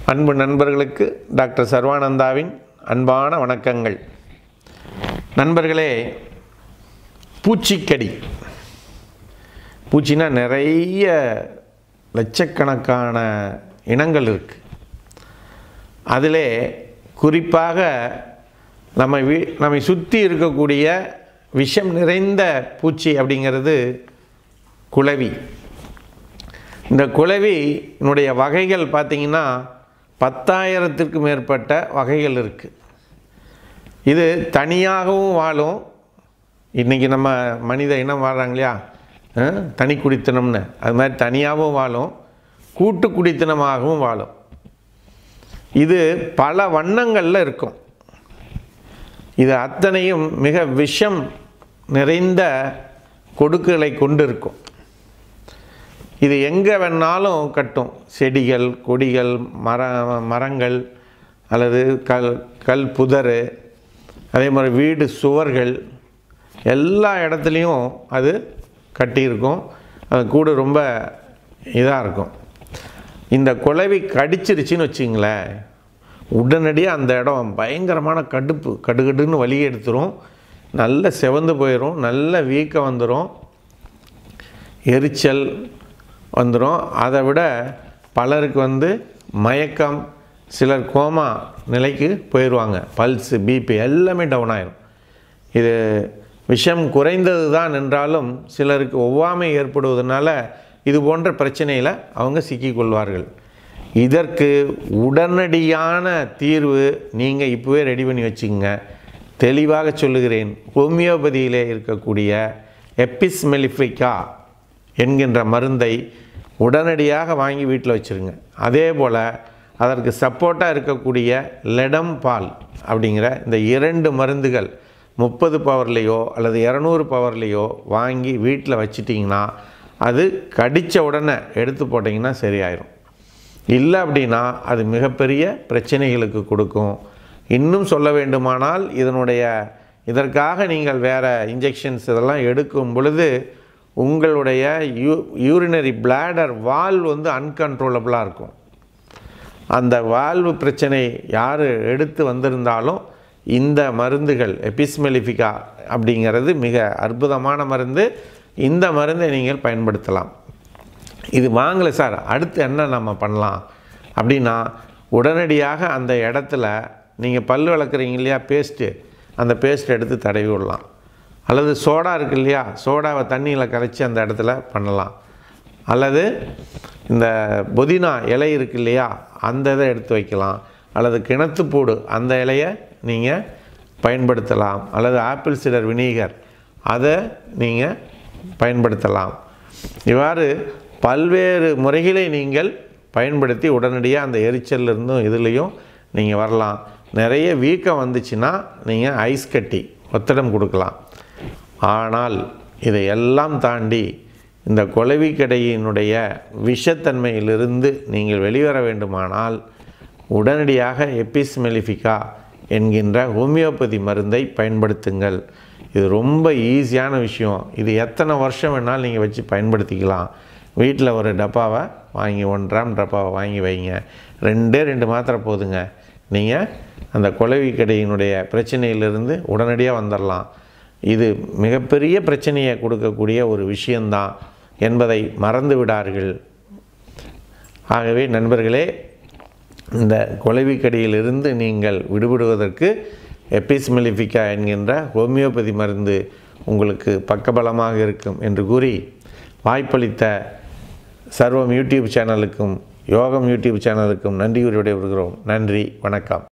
அன்பு நண்பர்களுக்கு டாக்டர் சர்வானந்தாவின் அன்பான வணக்கங்கள் நண்பர்களே பூச்சிக்கடி பூச்சினா நிறைய லட்சக்கணக்கான இனங்கள் இருக்குது அதிலே குறிப்பாக நம்ம வீ நம்மை சுற்றி இருக்கக்கூடிய விஷம் நிறைந்த பூச்சி அப்படிங்கிறது குளவி இந்த குளவியினுடைய வகைகள் பார்த்திங்கன்னா பத்தாயிரத்திற்கு மேற்பட்ட வகைகள் இருக்குது இது தனியாகவும் வாழும் இன்றைக்கி நம்ம மனித இனம் வாழ்கிறாங்க இல்லையா அஹ், தனி குடித்தனம்னு அது மாதிரி தனியாகவும் வாழும் கூட்டு குடித்தனமாகவும் வாழும் இது பல வண்ணங்களில் இருக்கும் இது அத்தனையும் மிக விஷம் நிறைந்த கொடுக்குகளை கொண்டு இருக்கும் இது எங்கே வேணாலும் கட்டும் செடிகள் கொடிகள் மர மரங்கள் அல்லது கல் கல் புதர் அதே மாதிரி வீடு சுவர்கள் எல்லா இடத்துலையும் அது கட்டியிருக்கும் அது கூட ரொம்ப இதாக இருக்கும் இந்த குளவி கடிச்சிருச்சுன்னு வச்சிங்களேன் உடனடியாக அந்த இடம் பயங்கரமான கடுப்பு கடுகடுன்னு வலி எடுத்துரும் நல்ல செவந்து போயிடும் நல்ல வீக்கம் வந்துடும் எரிச்சல் வந்துடும் அதை விட பலருக்கு வந்து மயக்கம் சிலர் கோமா நிலைக்கு போயிடுவாங்க பல்ஸு பிபி எல்லாமே டவுன் ஆயிரும் இது விஷம் குறைந்தது தான் என்றாலும் சிலருக்கு ஒவ்வாமை ஏற்படுவதனால இது போன்ற பிரச்சனையில் அவங்க சிக்கிக்கொள்வார்கள் இதற்கு உடனடியான தீர்வு நீங்கள் இப்போவே ரெடி பண்ணி வச்சுக்கோங்க தெளிவாக சொல்லுகிறேன் ஹோமியோபதியிலே இருக்கக்கூடிய எப்பிஸ்மெலிஃபிகா என்கின்ற மருந்தை உடனடியாக வாங்கி வீட்டில் வச்சுருங்க அதே போல் அதற்கு சப்போர்ட்டாக இருக்கக்கூடிய லெடம் பால் அப்படிங்கிற இந்த இரண்டு மருந்துகள் முப்பது பவர்லேயோ அல்லது இரநூறு பவர்லேயோ வாங்கி வீட்டில் வச்சிட்டிங்கன்னா அது கடித்த உடனே எடுத்து போட்டிங்கன்னா சரியாயிரும் இல்லை அப்படின்னா அது மிகப்பெரிய பிரச்சனைகளுக்கு கொடுக்கும் இன்னும் சொல்ல வேண்டுமானால் இதனுடைய இதற்காக நீங்கள் வேறு இன்ஜெக்ஷன்ஸ் இதெல்லாம் எடுக்கும் பொழுது உங்களுடைய யூ யூரினரி பிளாடர் வால்வ் வந்து அன்கன்ட்ரோலபிளாக இருக்கும் அந்த வால்வு பிரச்சனை யார் எடுத்து வந்திருந்தாலும் இந்த மருந்துகள் எபிஸ்மெலிஃபிகா அப்படிங்கிறது மிக அற்புதமான மருந்து இந்த மருந்தை நீங்கள் பயன்படுத்தலாம் இது வாங்கலை சார் அடுத்து என்ன நம்ம பண்ணலாம் அப்படின்னா உடனடியாக அந்த இடத்துல நீங்கள் பல் விளக்குறீங்க இல்லையா பேஸ்ட்டு அந்த பேஸ்ட் எடுத்து தடவி விடலாம் அல்லது சோடா இருக்கு இல்லையா சோடாவை தண்ணியில் கரைச்சி அந்த இடத்துல பண்ணலாம் அல்லது இந்த புதினா இலை இருக்கு இல்லையா அந்த இதை எடுத்து வைக்கலாம் அல்லது கிணத்துப்பூடு அந்த இலையை நீங்கள் பயன்படுத்தலாம் அல்லது ஆப்பிள் சிடர் வினீகர் அதை நீங்கள் பயன்படுத்தலாம் இவ்வாறு பல்வேறு முறைகளை நீங்கள் பயன்படுத்தி உடனடியாக அந்த எரிச்சல்ல இருந்தும் இதுலேயும் நீங்கள் வரலாம் நிறைய வீக்கம் வந்துச்சுன்னா நீங்கள் ஐஸ் கட்டி ஒத்தடம் கொடுக்கலாம் ஆனால் இதையெல்லாம் தாண்டி இந்த கொலவிக்கடையினுடைய விஷத்தன்மையிலிருந்து நீங்கள் வெளிவர வேண்டுமானால் உடனடியாக எபிஸ்மெலிஃபிகா என்கின்ற ஹோமியோபதி மருந்தை பயன்படுத்துங்கள் இது ரொம்ப ஈஸியான விஷயம் இது எத்தனை வருஷம் வேணாலும் நீங்கள் வச்சு பயன்படுத்திக்கலாம் வீட்டில் ஒரு டப்பாவை வாங்கி ஒன் கிராம் டப்பாவை வாங்கி வைங்க ரெண்டே ரெண்டு மாத்திரை போதுங்க நீங்கள் அந்த கொலவிக்கடையினுடைய பிரச்சனையிலிருந்து உடனடியாக வந்துடலாம் இது மிகப்பெரிய பிரச்சனையை கொடுக்கக்கூடிய ஒரு விஷயந்தான் என்பதை மறந்து விடார்கள் ஆகவே நண்பர்களே இந்த கொலவிக்கடியிலிருந்து நீங்கள் விடுபடுவதற்கு எபிஸ்மெலிஃபிகா என்கின்ற ஹோமியோபதி மருந்து உங்களுக்கு பக்கபலமாக இருக்கும் என்று கூறி வாய்ப்பளித்த சர்வம் யூடியூப் சேனலுக்கும் யோகம் யூடியூப் சேனலுக்கும் நன்றி கூறி விடைபெறுகிறோம் நன்றி வணக்கம்